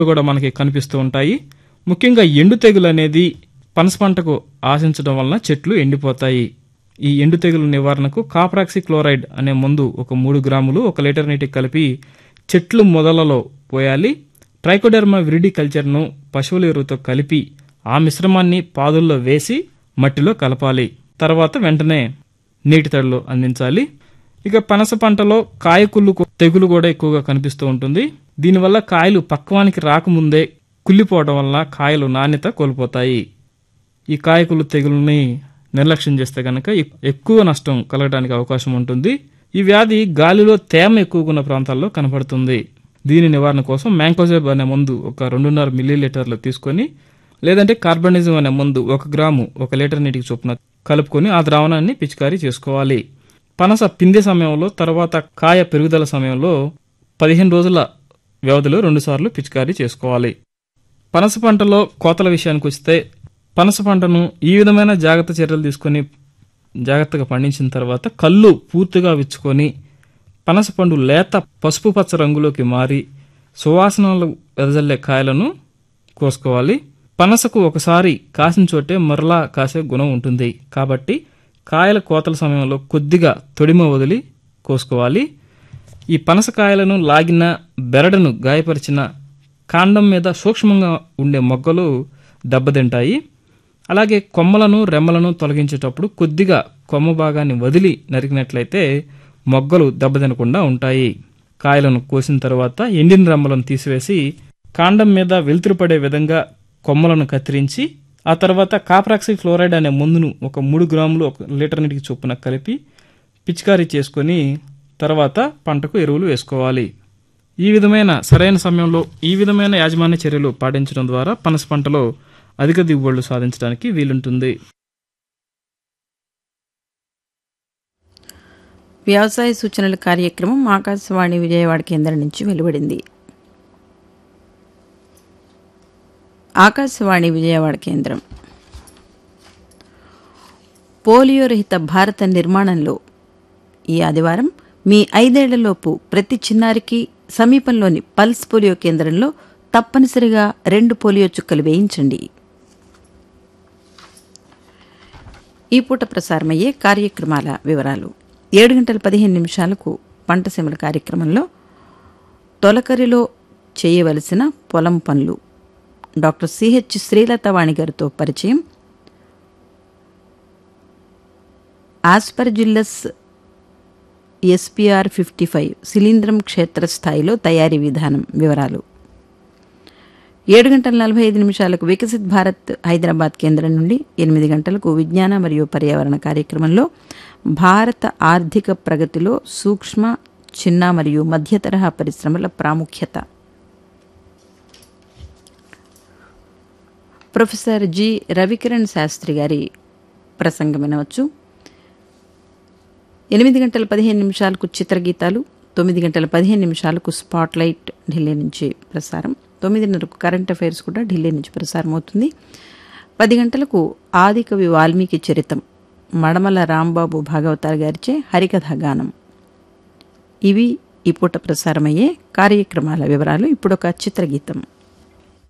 కూడా మనకి కనిపిస్తూ ఉంటాయి ముఖ్యంగా ఎండు తెగులు అనేది పనస పంటకు ఆశించడం వలన చెట్లు ఎండిపోతాయి ఈ ఎండు తెగులు నివారణకు కాప్రాక్సి క్లోరైడ్ అనే మందు ఒక మూడు గ్రాములు ఒక లీటర్ నీటికి కలిపి చెట్లు మొదలలో పోయాలి ట్రైకోడెర్మా విరిడి కల్చర్ను పశువుల ఎరువుతో కలిపి ఆ మిశ్రమాన్ని పాదుల్లో వేసి మట్టిలో కలపాలి తర్వాత వెంటనే నీటి తడులు అందించాలి ఇక పనస పంటలో కాయకుళ్ళు కూ- తెగులు కూడా ఎక్కువగా కనిపిస్తూ ఉంటుంది దీనివల్ల కాయలు పక్వానికి రాకముందే కుళ్ళిపోవడం వల్ల కాయలు నాణ్యత కోల్పోతాయి ఈ కాయకులు తెగుల్ని నిర్లక్ష్యం చేస్తే కనుక ఎక్- ఎక్కువ నష్టం కలగడానికి అవకాశం ఉంటుంది ఈ వ్యాధి గాలిలో తేమ ఎక్కువగా ఉన్న ప్రాంతాల్లో కనపడుతుంది దీని నివారణ కోసం మ్యాంకోజెబ్ అనే మందు ఒక రెండున్నర మిల్లీ లీటర్లు తీసుకొని లేదంటే కార్బనిజం అనే మందు ఒక గ్రాము ఒక లీటర్ నీటికి చొప్పున కలుపుకొని ఆ ద్రావణాన్ని పిచికారీ చేసుకోవాలి పనస పిందె సమయంలో తర్వాత కాయ పెరుగుదల సమయంలో పదిహేను రోజుల వ్యవధిలో రెండుసార్లు పిచికారీ చేసుకోవాలి పనస పంటలో కోతల విషయానికి వస్తే పనస పంటను ఈ విధమైన జాగ్రత్త చర్యలు తీసుకొని జాగ్రత్తగా పండించిన తర్వాత కళ్ళు పూర్తిగా విచ్చుకొని పనస పండు లేత పసుపు పచ్చ రంగులోకి మారి సువాసనలు వెదజల్లే కాయలను కోసుకోవాలి పనసకు ఒకసారి కాసిన చోటే మరలా కాసే గుణం ఉంటుంది కాబట్టి కాయల కోతల సమయంలో కొద్దిగా తొడిమ వదిలి కోసుకోవాలి ఈ పనసకాయలను లాగిన బెరడును గాయపరిచిన కాండం మీద సూక్ష్మంగా ఉండే మొగ్గలు దెబ్బతింటాయి అలాగే కొమ్మలను రెమ్మలను తొలగించేటప్పుడు కొద్దిగా కొమ్మ భాగాన్ని వదిలి నరికినట్లయితే మొగ్గలు దెబ్బతినకుండా ఉంటాయి కాయలను కోసిన తర్వాత ఎండిన రెమ్మలను తీసివేసి కాండం మీద వెలుతురు పడే విధంగా కొమ్మలను కత్తిరించి ఆ తర్వాత కాప్రాక్సి ఫ్లోరైడ్ అనే మందును ఒక మూడు గ్రాములు ఒక లీటర్ నీటికి చొప్పున కలిపి పిచికారీ చేసుకొని తర్వాత పంటకు ఎరువులు వేసుకోవాలి ఈ విధమైన సరైన సమయంలో ఈ విధమైన యాజమాన్య చర్యలు పాటించడం ద్వారా పనస పంటలో అధిక దిగుబడులు సాధించడానికి వీలుంటుంది వ్యవసాయ సూచనల కార్యక్రమం ఆకాశవాణి విజయవాడ కేంద్రం నుంచి వెలువడింది ఆకాశవాణి విజయవాడ కేంద్రం పోలియో రహిత భారత నిర్మాణంలో ఈ ఆదివారం మీ ఐదేళ్లలోపు ప్రతి చిన్నారికి సమీపంలోని పల్స్ పోలియో కేంద్రంలో తప్పనిసరిగా రెండు పోలియో చుక్కలు వేయించండి ఈ పూట ప్రసారమయ్యే కార్యక్రమాల వివరాలు ఏడు గంటల పదిహేను నిమిషాలకు పంటసీమల కార్యక్రమంలో తొలకరిలో చేయవలసిన పొలం పనులు డాక్టర్ సిహెచ్ శ్రీలతవాణి గారితో పరిచయం ఆస్పర్జిల్లస్ ఎస్పిఆర్ ఫిఫ్టీ ఫైవ్ శిలీంద్రం క్షేత్రస్థాయిలో తయారీ విధానం వివరాలు ఏడు గంటల నలభై ఐదు నిమిషాలకు వికసిత్ భారత్ హైదరాబాద్ కేంద్రం నుండి ఎనిమిది గంటలకు విజ్ఞాన మరియు పర్యావరణ కార్యక్రమంలో భారత ఆర్థిక ప్రగతిలో సూక్ష్మ చిన్న మరియు మధ్య తరహా పరిశ్రమల ప్రాముఖ్యత ప్రొఫెసర్ జి రవికిరణ్ శాస్త్రి గారి ప్రసంగం వినవచ్చు ఎనిమిది గంటల పదిహేను నిమిషాలకు చిత్రగీతాలు తొమ్మిది గంటల పదిహేను నిమిషాలకు స్పాట్ లైట్ ఢిల్లీ నుంచి ప్రసారం తొమ్మిదిన్నరకు కరెంట్ అఫైర్స్ కూడా ఢిల్లీ నుంచి ప్రసారం అవుతుంది పది గంటలకు ఆదికవి వాల్మీకి చరితం మడమల రాంబాబు భాగవతార్ గారిచే హరికథ గానం ఇవి ఈ పూట ప్రసారమయ్యే కార్యక్రమాల వివరాలు ఇప్పుడొక చిత్రగీతం